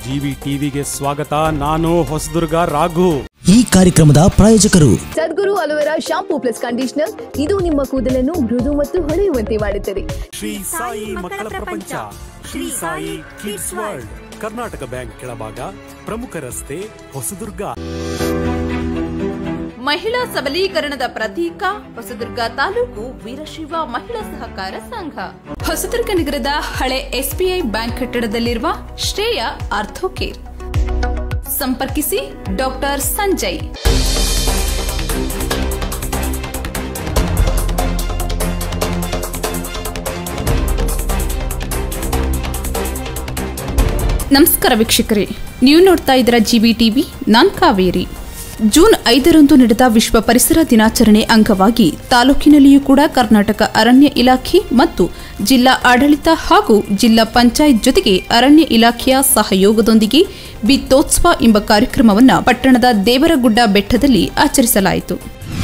GV ಟಿವಿಗೆ ಸ್ವಾಗತ ನಾನು ಹೊಸದುರ್ಗ ರಾಘು ಈ ಕಾರ್ಯಕ್ರಮದ ಪ್ರಾಯೋಜಕರು Sadguru aloe vera shampoo plus conditioner ಇದು ನಿಮ್ಮ ಕೂದಲನ್ನು ಮೃದು ಮತ್ತು ಹೊಳೆಯುವಂತೆ ಮಾಡುತ್ತದೆ ಶ್ರೀ ಸಾಯಿ ಮಕ್ಕಳ ಪ್ರಪಂಚ Shri Sai kids world Karnataka bank ಕೆಳಭಾಗ ಪ್ರಮುಖ ರಸ್ತೆ ಹೊಸದುರ್ಗ ಮಹಿಳಾ ಸಬಲೀಕರಣದ ಪ್ರತೀಕ ಹೊಸದುರ್ಗ ತಾಲೂಕು ವೀರಶೈವ ಮಹಿಳಾ ಸಹಕಾರ ಸಂಘ ಹೊಸದುರ್ಗ ನಗರದ ಹಳೆ ಎಸ್ಬಿಐ ಬ್ಯಾಂಕ್ ಕಟ್ಟಡದಲ್ಲಿರುವ ಶ್ರೇಯ ಆರ್ಥೋಕೇರ್ ಸಂಪರ್ಕಿಸಿ ಡಾಕ್ಟರ್ ಸಂಜಯ್ ನಮಸ್ಕಾರ ವೀಕ್ಷಕರೇ ನೀವು ನೋಡ್ತಾ ಇದ್ದೀರಾ ಜಿಬಿ ಟಿವಿ ನಾನ್ ಕಾವೇರಿ ಜೂನ್ ಐದರಂದು ನಡೆದ ವಿಶ್ವ ಪರಿಸರ ದಿನಾಚರಣೆ ಅಂಗವಾಗಿ ತಾಲೂಕಿನಲ್ಲಿಯೂ ಕೂಡ ಕರ್ನಾಟಕ ಅರಣ್ಯ ಇಲಾಖೆ ಮತ್ತು ಜಿಲ್ಲಾ ಆಡಳಿತ ಹಾಗೂ ಜಿಲ್ಲಾ ಪಂಚಾಯತ್ ಜೊತೆಗೆ ಅರಣ್ಯ ಇಲಾಖೆಯ ಸಹಯೋಗದೊಂದಿಗೆ ಬಿತ್ತೋತ್ಸವ ಎಂಬ ಕಾರ್ಯಕ್ರಮವನ್ನು ಪಟ್ಟಣದ ದೇವರಗುಡ್ಡ ಬೆಟ್ಟದಲ್ಲಿ ಆಚರಿಸಲಾಯಿತು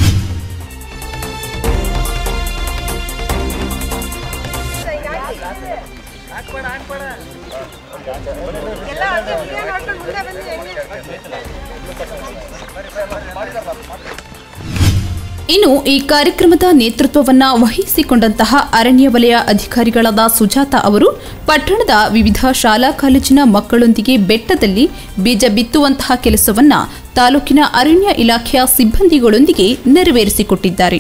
ಇನ್ನು ಈ ಕಾರ್ಯಕ್ರಮದ ನೇತೃತ್ವವನ್ನ ವಹಿಸಿಕೊಂಡಂತಹ ಅರಣ್ಯ ವಲಯ ಅಧಿಕಾರಿಗಳಾದ ಸುಜಾತ ಅವರು ಪಟ್ಟಣದ ವಿವಿಧ ಶಾಲಾ ಕಾಲೇಜಿನ ಮಕ್ಕಳೊಂದಿಗೆ ಬೆಟ್ಟದಲ್ಲಿ ಬೀಜ ಬಿತ್ತುವಂತಹ ಕೆಲಸವನ್ನ ತಾಲೂಕಿನ ಅರಣ್ಯ ಇಲಾಖೆಯ ಸಿಬ್ಬಂದಿಗಳೊಂದಿಗೆ ನೆರವೇರಿಸಿಕೊಟ್ಟಿದ್ದಾರೆ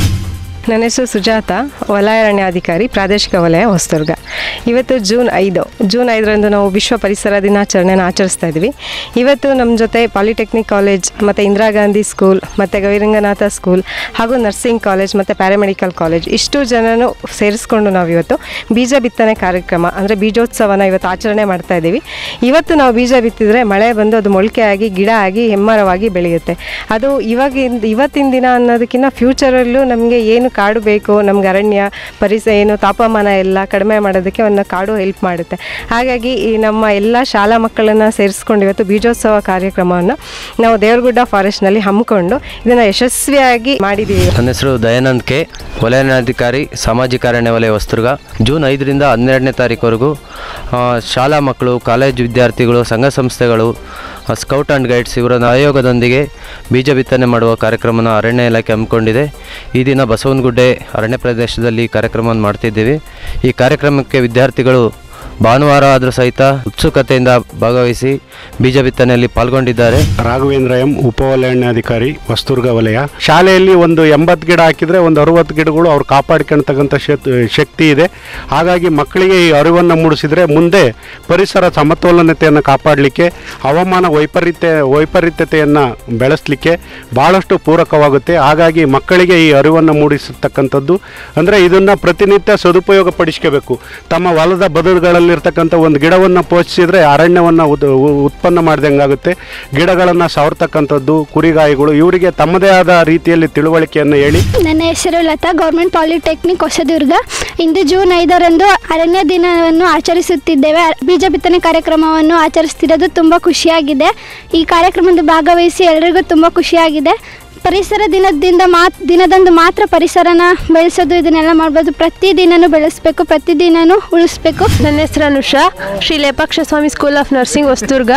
ನನ್ನ ಹೆಸರು ಸುಜಾತ ವಲಯ ಅರಣ್ಯಾಧಿಕಾರಿ ಪ್ರಾದೇಶಿಕ ವಲಯ ಹೊಸದುರ್ಗ ಇವತ್ತು ಜೂನ್ ಐದು ಜೂನ್ ಐದರಂದು ನಾವು ವಿಶ್ವ ಪರಿಸರ ದಿನಾಚರಣೆನ ಆಚರಿಸ್ತಾ ಇದ್ವಿ ಇವತ್ತು ನಮ್ಮ ಜೊತೆ ಪಾಲಿಟೆಕ್ನಿಕ್ ಕಾಲೇಜ್ ಮತ್ತು ಇಂದಿರಾ ಗಾಂಧಿ ಸ್ಕೂಲ್ ಮತ್ತು ಗವಿರಂಗನಾಥ ಸ್ಕೂಲ್ ಹಾಗೂ ನರ್ಸಿಂಗ್ ಕಾಲೇಜ್ ಮತ್ತು ಪ್ಯಾರಾಮೆಡಿಕಲ್ ಕಾಲೇಜ್ ಇಷ್ಟು ಜನನು ಸೇರಿಸ್ಕೊಂಡು ನಾವು ಇವತ್ತು ಬೀಜ ಬಿತ್ತನೆ ಕಾರ್ಯಕ್ರಮ ಅಂದರೆ ಬೀಜೋತ್ಸವನ ಇವತ್ತು ಆಚರಣೆ ಮಾಡ್ತಾ ಇದ್ದೀವಿ ಇವತ್ತು ನಾವು ಬೀಜ ಬಿತ್ತಿದ್ರೆ ಮಳೆ ಬಂದು ಅದು ಮೊಳಕೆ ಆಗಿ ಗಿಡ ಆಗಿ ಹೆಮ್ಮರವಾಗಿ ಬೆಳೆಯುತ್ತೆ ಅದು ಇವಾಗಿಂದ ಇವತ್ತಿನ ದಿನ ಅನ್ನೋದಕ್ಕಿಂತ ಫ್ಯೂಚರಲ್ಲೂ ನಮಗೆ ಏನು ಕಾಡು ಬೇಕು ನಮ್ಗೆ ಅರಣ್ಯ ಪರಿಸ ಏನು ತಾಪಮಾನ ಎಲ್ಲ ಕಡಿಮೆ ಮಾಡೋದಕ್ಕೆ ಒಂದು ಕಾಡು ಹೆಲ್ಪ್ ಮಾಡುತ್ತೆ ಹಾಗಾಗಿ ಈ ನಮ್ಮ ಎಲ್ಲ ಶಾಲಾ ಮಕ್ಕಳನ್ನು ಸೇರಿಸ್ಕೊಂಡು ಇವತ್ತು ಬೀಜೋತ್ಸವ ಕಾರ್ಯಕ್ರಮವನ್ನು ನಾವು ದೇವರಗುಡ್ಡ ಫಾರೆಸ್ಟ್ನಲ್ಲಿ ಹಮ್ಮಿಕೊಂಡು ಇದನ್ನು ಯಶಸ್ವಿಯಾಗಿ ಮಾಡಿದ್ದೀವಿ ನನ್ನ ಹೆಸರು ದಯಾನಂದ್ ಕೆ ವಲಯಾಧಿಕಾರಿ ಸಾಮಾಜಿಕ ಅರಣ್ಯ ವಲಯ ಹೊಸದುರ್ಗ ಜೂನ್ ಐದರಿಂದ ಹನ್ನೆರಡನೇ ತಾರೀಕುವರೆಗೂ ಆ, ಶಾಲಾ ಮಕ್ಕಳು ಕಾಲೇಜು ವಿದ್ಯಾರ್ಥಿಗಳು ಸಂಘ ಸಂಸ್ಥೆಗಳು ಆ, ಸ್ಕೌಟ್ ಆ್ಯಂಡ್ ಗೈಡ್ಸ್ ಇವರ ಆಯೋಗದೊಂದಿಗೆ ಬೀಜ ಬಿತ್ತನೆ ಮಾಡುವ ಕಾರ್ಯಕ್ರಮನ ಅರಣ್ಯ ಇಲಾಖೆ ಹಮ್ಮಿಕೊಂಡಿದೆ ಈ ದಿನ ಬಸವನಗುಡ್ಡೆ ಅರಣ್ಯ ಪ್ರದೇಶದಲ್ಲಿ ಈ ಕಾರ್ಯಕ್ರಮವನ್ನು ಮಾಡ್ತಿದ್ದೀವಿ ಈ ಕಾರ್ಯಕ್ರಮಕ್ಕೆ ವಿದ್ಯಾರ್ಥಿಗಳು ಭಾನುವಾರ ಆದರೂ ಸಹಿತ ಉತ್ಸುಕತೆಯಿಂದ ಭಾಗವಹಿಸಿ ಬೀಜ ಬಿತ್ತನೆಯಲ್ಲಿ ಪಾಲ್ಗೊಂಡಿದ್ದಾರೆ ರಾಘವೇಂದ್ರ ಎಂ ಉಪವಲಯಾಧಿಕಾರಿ ಹೊಸದುರ್ಗ ವಲಯ ಶಾಲೆಯಲ್ಲಿ ಒಂದು ಎಂಬತ್ತು ಗಿಡ ಹಾಕಿದರೆ ಒಂದು ಅರುವತ್ತು ಗಿಡಗಳು ಅವ್ರು ಕಾಪಾಡ್ಕೊಳ್ತಕ್ಕಂಥ ಶತ್- ಶಕ್ತಿ ಇದೆ ಹಾಗಾಗಿ ಮಕ್ಕಳಿಗೆ ಈ ಅರಿವನ್ನು ಮೂಡಿಸಿದರೆ ಮುಂದೆ ಪರಿಸರ ಸಮತೋಲನತೆಯನ್ನು ಕಾಪಾಡಲಿಕ್ಕೆ ಹವಾಮಾನ ವೈಪರೀತ್ಯ ವೈಪರೀತ್ಯತೆಯನ್ನು ಬೆಳೆಸಲಿಕ್ಕೆ ಭಾಳಷ್ಟು ಪೂರಕವಾಗುತ್ತೆ ಹಾಗಾಗಿ ಮಕ್ಕಳಿಗೆ ಈ ಅರಿವನ್ನು ಮೂಡಿಸತಕ್ಕಂಥದ್ದು ಅಂದರೆ ಇದನ್ನು ಪ್ರತಿನಿತ್ಯ ಸದುಪಯೋಗ ಪಡಿಸ್ಕೋಬೇಕು ತಮ್ಮ ಹೊಲದ ಬದುರುಗಳಲ್ಲಿರ್ತಕ್ಕಂಥ ಒಂದು ಗಿಡವನ್ನು ಪೋಷಿಸಿದರೆ ಅರಣ್ಯವನ್ನು ಉದ್- ಉ- ಉತ್ಪನ್ನ ಮಾಡಿದಂಗಾಗುತ್ತೆ ಗಿಡಗಳನ್ನು ಸವರ್ತಕ್ಕಂಥದ್ದು ಕುರಿಗಾಯಿಗಳು ಇವರಿಗೆ ತಮ್ಮದೇ ಆದ ರೀತಿಯಲ್ಲಿ ತಿಳುವಳಿಕೆಯನ್ನು ಹೇಳಿ ನನ್ನ ಹೆಸರು ಲತಾ ಗೌರ್ಮೆಂಟ್ ಪಾಲಿಟೆಕ್ನಿಕ್ ಹೊಸದುರ್ಗ ಇಂದು ಜೂನ್ ಐದರಂದು ಅರಣ್ಯ ದಿನವನ್ನು ಆಚರಿಸುತ್ತಿದ್ದೇವೆ ಬೀಜ ಬಿತ್ತನೆ ಕಾರ್ಯಕ್ರಮವನ್ನು ಆಚರಿಸ್ತಿರೋದು ತುಂಬ ಖುಷಿಯಾಗಿದೆ ಈ ಕಾರ್ಯಕ್ರಮದ ಭಾಗವಹಿಸಿ ಎಲ್ಲರಿಗೂ ತುಂಬ ಖುಷಿಯಾಗಿದೆ ಪರಿಸರ ದಿನದಿಂದ ಮಾತ್ ದಿನದಂದು ಮಾತ್ರ ಪರಿಸರನ ಬೆಳೆಸೋದು ಇದನ್ನೆಲ್ಲ ಮಾಡ್ಬೋದು ಪ್ರತಿದಿನನೂ ಬೆಳೆಸಬೇಕು ಪ್ರತಿದಿನನೂ ಉಳಿಸ್ಬೇಕು ನನ್ನ ಹೆಸರು Anusha Shri Lepaksha Swami school of nursing Hosadurga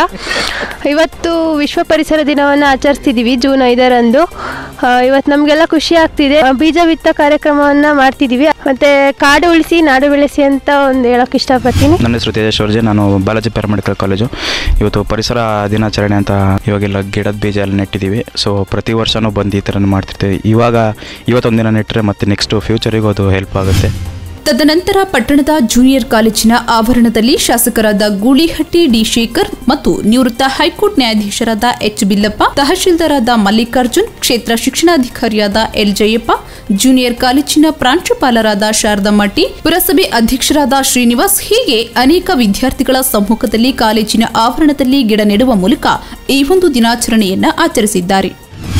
ಇವತ್ತು ವಿಶ್ವ ಪರಿಸರ ದಿನವನ್ನು ಆಚರಿಸ್ತಿದ್ದೀವಿ ಜೂನ್ ಐದರಂದು ಆ, ಇವತ್ತು ನಮಗೆಲ್ಲ ಖುಷಿ ಆಗ್ತಿದೆ ಆ, ಬೀಜ ಬಿತ್ತ ಕಾರ್ಯಕ್ರಮವನ್ನು ಮಾಡ್ತಿದ್ದೀವಿ ಮತ್ತು ಕಾಡು ಉಳಿಸಿ ನಾಡು ಬೆಳೆಸಿ ಅಂತ ಒಂದು ಹೇಳೋಕೆ ಇಷ್ಟಪಡ್ತೀನಿ ನನ್ನ ಹೆಸರು ತೇಜೇಶ್ವರ್ಜಿ ನಾನು ಬಾಲಾಜಿ ಪ್ಯಾರಾಮೆಡಿಕಲ್ ಕಾಲೇಜು ಇವತ್ತು ಪರಿಸರ ದಿನಾಚರಣೆ ಅಂತ ಇವಾಗೆಲ್ಲ ಗಿಡದ ಬೀಜ ಎಲ್ಲ ನೆಟ್ಟಿದ್ದೀವಿ ಸೊ ಪ್ರತಿ ವರ್ಷವೂ ಬಂದು ಈ ಥರ ಮಾಡ್ತಿರ್ತೀವಿ ಇವಾಗ ಇವತ್ತೊಂದು ದಿನ ನೆಟ್ಟರೆ ಮತ್ತು ನೆಕ್ಸ್ಟು ಫ್ಯೂಚರಿಗೂ ಅದು ಹೆಲ್ಪ್ ಆಗುತ್ತೆ ತದನಂತರ ಪಟ್ಟಣದ ಜೂನಿಯರ್ ಕಾಲೇಜಿನ ಆವರಣದಲ್ಲಿ ಶಾಸಕರಾದ ಗೂಳಿಹಟ್ಟಿ ಡಿ ಶೇಖರ್ ಮತ್ತು ನಿವೃತ್ತ ಹೈಕೋರ್ಟ್ ನ್ಯಾಯಾಧೀಶರಾದ ಎಚ್ ಬಿಲ್ಲಪ್ಪ ತಹಶೀಲ್ದಾರಾದ ಮಲ್ಲಿಕಾರ್ಜುನ್ ಕ್ಷೇತ್ರ ಶಿಕ್ಷಣಾಧಿಕಾರಿಯಾದ ಎಲ್ ಜಯಪ್ಪ ಜೂನಿಯರ್ ಕಾಲೇಜಿನ ಪ್ರಾಂಶುಪಾಲರಾದ ಶಾರದಮಟ್ಟಿ ಪುರಸಭೆ ಅಧ್ಯಕ್ಷರಾದ ಶ್ರೀನಿವಾಸ್ ಹೀಗೆ ಅನೇಕ ವಿದ್ಯಾರ್ಥಿಗಳ ಸಮ್ಮುಖದಲ್ಲಿ ಕಾಲೇಜಿನ ಆವರಣದಲ್ಲಿ ಗಿಡ ನೆಡುವ ಮೂಲಕ ಈ ಒಂದು ದಿನಾಚರಣೆಯನ್ನ ಆಚರಿಸಿದ್ದಾರೆ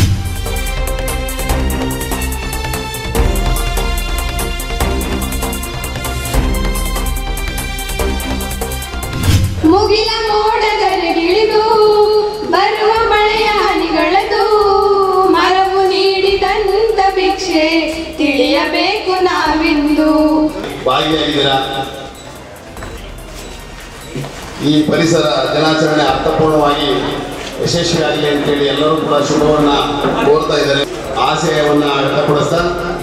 ಮುಗಿಲ ಮೋಡದರೆಗಿಳಿದು ಬರುವ ಮಳೆಯ ಹನಿಗಳದು ಮರವು ನೀಡಿದಂತ ಭಿಕ್ಷೆ ತಿಳಿಯಬೇಕು ನಾವಿಂದು ಭಾಗಿಯಾಗಿದ್ದೀರಾ ಈ ಪರಿಸರ ದಿನಾಚರಣೆ ಅರ್ಥಪೂರ್ಣವಾಗಿ ಯಶಸ್ವಿಯಾಗಲಿ ಅಂತೇಳಿ ಎಲ್ಲರೂ ಕೂಡ ಶುಭವನ್ನು ಕೋರ್ತಾ ಇದ್ದಾರೆ ಆಶಯವನ್ನು ವ್ಯಕ್ತಪಡಿಸ್ತಾ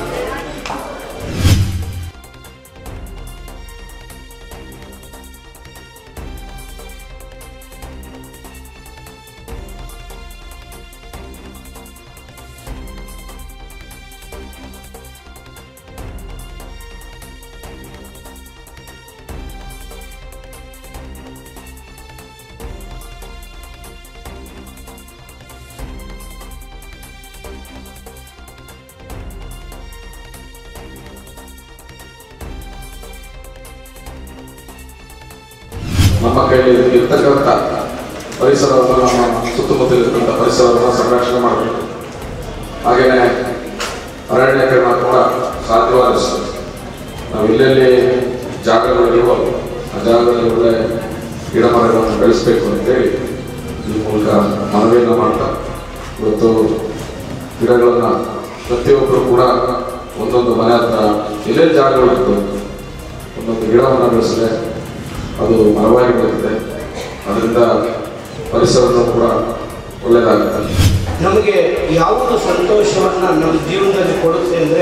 ನಮ್ಮ ಕೈಯಲ್ಲಿ ಇರ್ತಕ್ಕಂಥ ಪರಿಸರವನ್ನು ನಮ್ಮ ಸುತ್ತಮುತ್ತಲಿರ್ತಕ್ಕಂಥ ಪರಿಸರವನ್ನು ಸಂರಕ್ಷಣೆ ಮಾಡಬೇಕು ಹಾಗೆಯೇ ಅರಣ್ಯೀಕರಣ ಕೂಡ ಸಾಧ್ಯವಾದಷ್ಟು ನಾವು ಎಲ್ಲೆಲ್ಲಿ ಜಾಗಗಳಿರುವ ಆ ಜಾಗದಲ್ಲಿ ಒಳ್ಳೆ ಗಿಡ ಮರಗಳನ್ನು ಬೆಳೆಸಬೇಕು ಅಂತೇಳಿ ಈ ಮೂಲಕ ಮನವಿಯನ್ನು ಮಾಡ್ತಾ ಇವತ್ತು ಗಿಡಗಳನ್ನು ಪ್ರತಿಯೊಬ್ಬರು ಕೂಡ ಒಂದೊಂದು ಮನೆ ಹತ್ರ ಎಲ್ಲೆಲ್ಲಿ ಜಾಗಗಳಿರ್ತವೆ ಒಂದೊಂದು ಗಿಡವನ್ನು ಬೆಳೆಸಿದ್ರೆ ಅದು ಮರವಾಗಿ ಬೆಳೀತದೆ ಅದರಿಂದ ಪರಿಸರನೂ ಕೂಡ ಒಳ್ಳೆಯದಾಗುತ್ತೆ ನಮಗೆ ಯಾವುದು ಸಂತೋಷವನ್ನು ನಮ್ಮ ಜೀವನದಲ್ಲಿ ಕೊಡುತ್ತೆ ಅಂದರೆ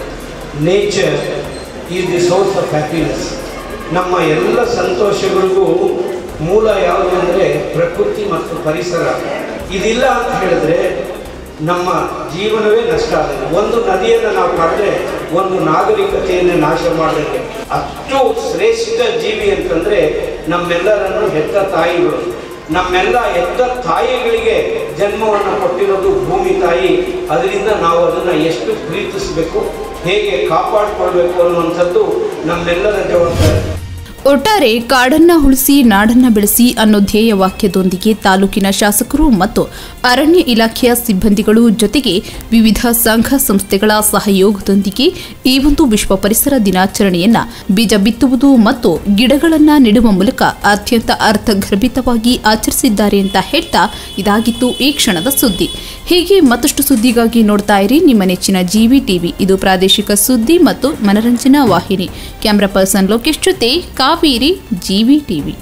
nature is the source of happiness ನಮ್ಮ ಎಲ್ಲ ಸಂತೋಷಗಳಿಗೂ ಮೂಲ ಯಾವುದು ಅಂದರೆ ಪ್ರಕೃತಿ ಮತ್ತು ಪರಿಸರ ಇದಿಲ್ಲ ಅಂತ ಹೇಳಿದ್ರೆ ನಮ್ಮ ಜೀವನವೇ ನಷ್ಟ ಆಗುತ್ತೆ ಒಂದು ನದಿಯನ್ನು ನಾವು ಕಳೆದ್ರೆ ಒಂದು ನಾಗರಿಕತೆಯನ್ನು ನಾಶ ಮಾಡಲಿಕ್ಕೆ ಅಷ್ಟು ಶ್ರೇಷ್ಠ ಜೀವಿ ಅಂತಂದರೆ ನಮ್ಮೆಲ್ಲರನ್ನು ಹೆತ್ತ ತಾಯಿಗಳು ನಮ್ಮೆಲ್ಲ ಹೆತ್ತ ತಾಯಿಗಳಿಗೆ ಜನ್ಮವನ್ನು ಕೊಟ್ಟಿರೋದು ಭೂಮಿ ತಾಯಿ ಅದರಿಂದ ನಾವು ಅದನ್ನು ಎಷ್ಟು ಪ್ರೀತಿಸಬೇಕು ಹೇಗೆ ಕಾಪಾಡಿಕೊಳ್ಬೇಕು ಅನ್ನುವಂಥದ್ದು ನಮ್ಮೆಲ್ಲರ ಜವಾಬ್ದಾರಿ ಒಟ್ಟಾರೆ ಕಾಡನ್ನ ಉಳಿಸಿ ನಾಡನ್ನ ಬೆಳೆಸಿ ಅನ್ನೋ ಧ್ಯೇಯ ವಾಕ್ಯದೊಂದಿಗೆ ತಾಲೂಕಿನ ಶಾಸಕರು ಮತ್ತು ಅರಣ್ಯ ಇಲಾಖೆಯ ಸಿಬ್ಬಂದಿಗಳು ಜೊತೆಗೆ ವಿವಿಧ ಸಂಘ ಸಂಸ್ಥೆಗಳ ಸಹಯೋಗದೊಂದಿಗೆ ಈ ಒಂದು ವಿಶ್ವ ಪರಿಸರ ದಿನಾಚರಣೆಯನ್ನ ಬೀಜ ಬಿತ್ತುವುದು ಮತ್ತು ಗಿಡಗಳನ್ನ ನೆಡುವ ಮೂಲಕ ಅತ್ಯಂತ ಅರ್ಥಗರ್ಭಿತವಾಗಿ ಆಚರಿಸಿದ್ದಾರೆ ಅಂತ ಹೇಳ್ತಾ ಇದಾಗಿತ್ತು ಈ ಕ್ಷಣದ ಸುದ್ದಿ ಹೀಗೆ ಮತ್ತಷ್ಟು ಸುದ್ದಿಗಾಗಿ ನೋಡ್ತಾ ಇರಿ ನಿಮ್ಮ ನೆಚ್ಚಿನ ಜಿವಿ ಟಿವಿ ಇದು ಪ್ರಾದೇಶಿಕ ಸುದ್ದಿ ಮತ್ತು ಮನರಂಜನಾ ವಾಹಿನಿ ಕ್ಯಾಮ್ರಾ ಪರ್ಸನ್ ಲೋಕೇಶ್ ಜೊತೆ Kaveri GV TV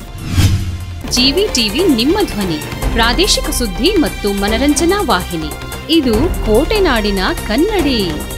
GV TV ನಿಮ್ಮ ಧ್ವನಿ ಪ್ರಾದೇಶಿಕ ಸುದ್ದಿ ಮತ್ತು ಮನರಂಜನಾ ವಾಹಿನಿ ಇದು ಕೋಟೆನಾಡಿನ ಕನ್ನಡಿ